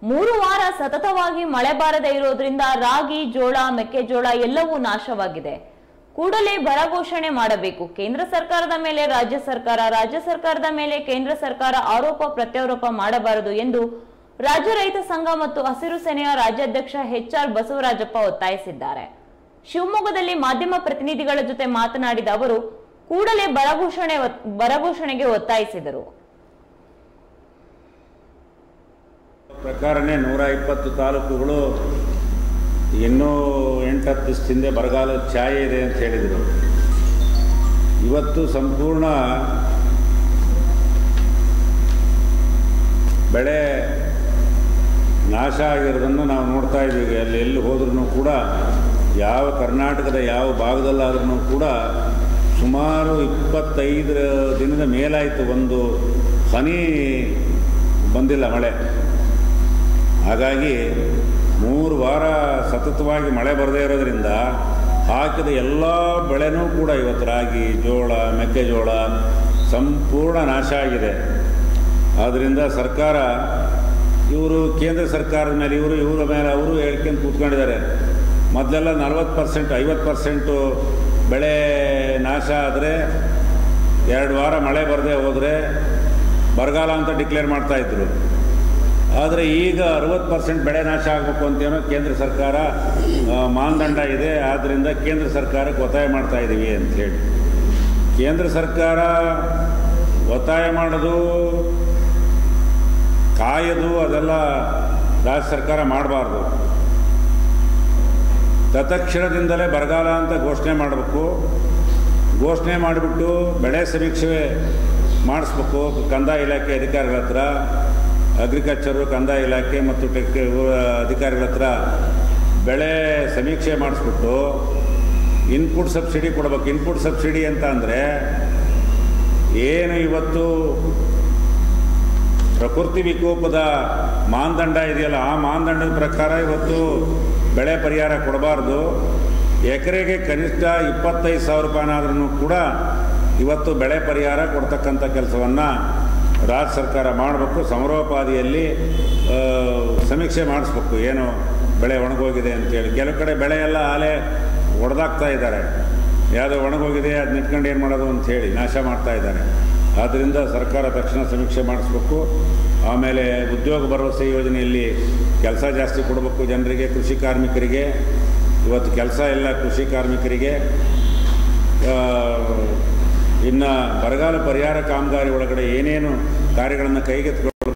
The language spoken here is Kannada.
ಮೂರು ವಾರ ಸತತವಾಗಿ ಮಳೆ ಬಾರದೇ ಇರೋದ್ರಿಂದ ರಾಗಿ ಜೋಳ ಮೆಕ್ಕೆಜೋಳ ಎಲ್ಲವೂ ನಾಶವಾಗಿದೆ ಕೂಡಲೇ ಬರ ಘೋಷಣೆ ಮಾಡಬೇಕು ಕೇಂದ್ರ ಸರ್ಕಾರದ ಮೇಲೆ ರಾಜ್ಯ ಸರ್ಕಾರ ರಾಜ್ಯ ಸರ್ಕಾರದ ಮೇಲೆ ಕೇಂದ್ರ ಸರ್ಕಾರ ಆರೋಪ ಪ್ರತ್ಯಾರೋಪ ಮಾಡಬಾರದು ಎಂದು ರಾಜ್ಯ ರೈತ ಸಂಘ ಮತ್ತು ಹಸಿರು ಸೇನೆಯ ರಾಜ್ಯಾಧ್ಯಕ್ಷ ಎಚ್ ಆರ್ ಬಸವರಾಜಪ್ಪ ಒತ್ತಾಯಿಸಿದ್ದಾರೆ ಶಿವಮೊಗ್ಗದಲ್ಲಿ ಮಾಧ್ಯಮ ಪ್ರತಿನಿಧಿಗಳ ಜೊತೆ ಮಾತನಾಡಿದ ಅವರು ಕೂಡಲೇ ಬರ ಘೋಷಣೆ ಬರ ಘೋಷಣೆಗೆ ಒತ್ತಾಯಿಸಿದರು ಪ್ರಕಾರನೇ ನೂರ ಇಪ್ಪತ್ತು ತಾಲೂಕುಗಳು ಇನ್ನೂ ಎಂಟತ್ತು ದಿವಸ ಹಿಂದೆ ಬರಗಾಲದ ಛಾಯೆ ಇದೆ ಅಂತ ಹೇಳಿದರು ಇವತ್ತು ಸಂಪೂರ್ಣ ಬೆಳೆ ನಾಶ ಆಗಿರೋದನ್ನು ನಾವು ನೋಡ್ತಾ ಇದ್ದೀವಿ ಅಲ್ಲಿ ಎಲ್ಲಿ ಹೋದ್ರೂ ಕೂಡ ಯಾವ ಕರ್ನಾಟಕದ ಯಾವ ಭಾಗದಲ್ಲಾದ್ರೂ ಕೂಡ ಸುಮಾರು ಇಪ್ಪತ್ತೈದರ ದಿನದ ಮೇಲಾಯಿತು ಒಂದು ಹನಿ ಬಂದಿಲ್ಲ ಮಳೆ ಹಾಗಾಗಿ ಮೂರು ವಾರ ಸತತವಾಗಿ ಮಳೆ ಬರದೇ ಇರೋದ್ರಿಂದ ಹಾಕಿದ ಎಲ್ಲ ಬೆಳೆನೂ ಕೂಡ ಇವತ್ತು ರಾಗಿ ಜೋಳ ಮೆಕ್ಕೆಜೋಳ ಸಂಪೂರ್ಣ ನಾಶ ಆಗಿದೆ ಆದ್ದರಿಂದ ಸರ್ಕಾರ ಇವರು ಕೇಂದ್ರ ಸರ್ಕಾರದ ಮೇಲೆ ಇವರು ಇವರ ಮೇಲೆ ಅವರು ಹೇಳ್ಕೊಂಡು ಕೂತ್ಕೊಂಡಿದ್ದಾರೆ ಮೊದಲೆಲ್ಲ ನಲ್ವತ್ತು ಪರ್ಸೆಂಟ್ ಐವತ್ತು ಪರ್ಸೆಂಟು ಬೆಳೆ ನಾಶ ಆದರೆ ಎರಡು ವಾರ ಮಳೆ ಬರದೇ ಹೋದರೆ ಬರಗಾಲ ಅಂತ ಡಿಕ್ಲೇರ್ ಮಾಡ್ತಾಯಿದ್ರು ಆದರೆ ಈಗ ಅರವತ್ತು ಪರ್ಸೆಂಟ್ ಬೆಳೆ ನಾಶ ಆಗಬೇಕು ಅಂತೇನೋ ಕೇಂದ್ರ ಸರ್ಕಾರ ಆ, ಮಾನದಂಡ ಇದೆ ಆದ್ದರಿಂದ ಕೇಂದ್ರ ಸರ್ಕಾರಕ್ಕೆ ಒತ್ತಾಯ ಮಾಡ್ತಾ ಇದ್ದೀವಿ ಅಂಥೇಳಿ ಕೇಂದ್ರ ಸರ್ಕಾರ ಒತ್ತಾಯ ಮಾಡೋದು ಕಾಯೋದು ಅದೆಲ್ಲ ರಾಜ್ಯ ಸರ್ಕಾರ ಮಾಡಬಾರ್ದು ತತ್ಕ್ಷಣದಿಂದಲೇ ಬರಗಾಲ ಅಂತ ಘೋಷಣೆ ಮಾಡಬೇಕು ಘೋಷಣೆ ಮಾಡಿಬಿಟ್ಟು ಬೆಳೆ ಸಮೀಕ್ಷೆ ಮಾಡಿಸ್ಬೇಕು ಕಂದಾಯ ಇಲಾಖೆ ಅಧಿಕಾರಿಗಳ ಹತ್ರ ಅಗ್ರಿಕಲ್ಚರು ಕಂದಾಯ ಇಲಾಖೆ ಮತ್ತು ಟೆಕ್ ಅಧಿಕಾರಿಗಳ ಹತ್ರ ಬೆಳೆ ಸಮೀಕ್ಷೆ ಮಾಡಿಸ್ಬಿಟ್ಟು ಇನ್ಪುಟ್ ಸಬ್ಸಿಡಿ ಕೊಡ್ಬೇಕು ಇನ್ಪುಟ್ ಸಬ್ಸಿಡಿ ಅಂತ ಅಂದರೆ ಏನು ಇವತ್ತು ಪ್ರಕೃತಿ ವಿಕೋಪದ ಮಾನದಂಡ ಇದೆಯಲ್ಲ ಆ ಮಾನದಂಡದ ಪ್ರಕಾರ ಇವತ್ತು ಬೆಳೆ ಪರಿಹಾರ ಕೊಡಬಾರ್ದು ಎಕರೆಗೆ ಕನಿಷ್ಠ ಇಪ್ಪತ್ತೈದು ಸಾವಿರ ರೂಪಾಯಿನಾದ್ರೂ ಕೂಡ ಇವತ್ತು ಬೆಳೆ ಪರಿಹಾರ ಕೊಡ್ತಕ್ಕಂಥ ಕೆಲಸವನ್ನು ರಾಜ್ಯ ಸರ್ಕಾರ ಮಾಡಬೇಕು ಸಮರೋಪಾದಿಯಲ್ಲಿ ಆ, ಸಮೀಕ್ಷೆ ಮಾಡಿಸ್ಬೇಕು ಏನು ಬೆಳೆ ಒಣಗೋಗಿದೆ ಅಂತೇಳಿ ಕೆಲವು ಕಡೆ ಬೆಳೆ ಎಲ್ಲ ಆಲೆ ಒಡೆದಾಕ್ತಾ ಇದ್ದಾರೆ ಯಾವುದೋ ಒಣಗೋಗಿದೆ ಅದನ್ನ ಇಟ್ಕೊಂಡು ಏನು ಮಾಡೋದು ಅಂಥೇಳಿ ನಾಶ ಮಾಡ್ತಾ ಇದ್ದಾರೆ ಆದ್ದರಿಂದ ಸರ್ಕಾರ ತಕ್ಷಣ ಸಮೀಕ್ಷೆ ಮಾಡಿಸ್ಬೇಕು ಆಮೇಲೆ ಉದ್ಯೋಗ ಭರವಸೆ ಯೋಜನೆಯಲ್ಲಿ ಕೆಲಸ ಜಾಸ್ತಿ ಕೊಡಬೇಕು ಜನರಿಗೆ ಕೃಷಿ ಕಾರ್ಮಿಕರಿಗೆ ಇವತ್ತು ಕೆಲಸ ಇಲ್ಲ ಕೃಷಿ ಕಾರ್ಮಿಕರಿಗೆ ಇನ್ನು ಬರಗಾಲ ಪರಿಹಾರ ಕಾಮಗಾರಿ ಒಳಗಡೆ ಏನೇನು ಕಾರ್ಯಗಳನ್ನು ಕೈಗೆತ್ತಿಕೊಂಡು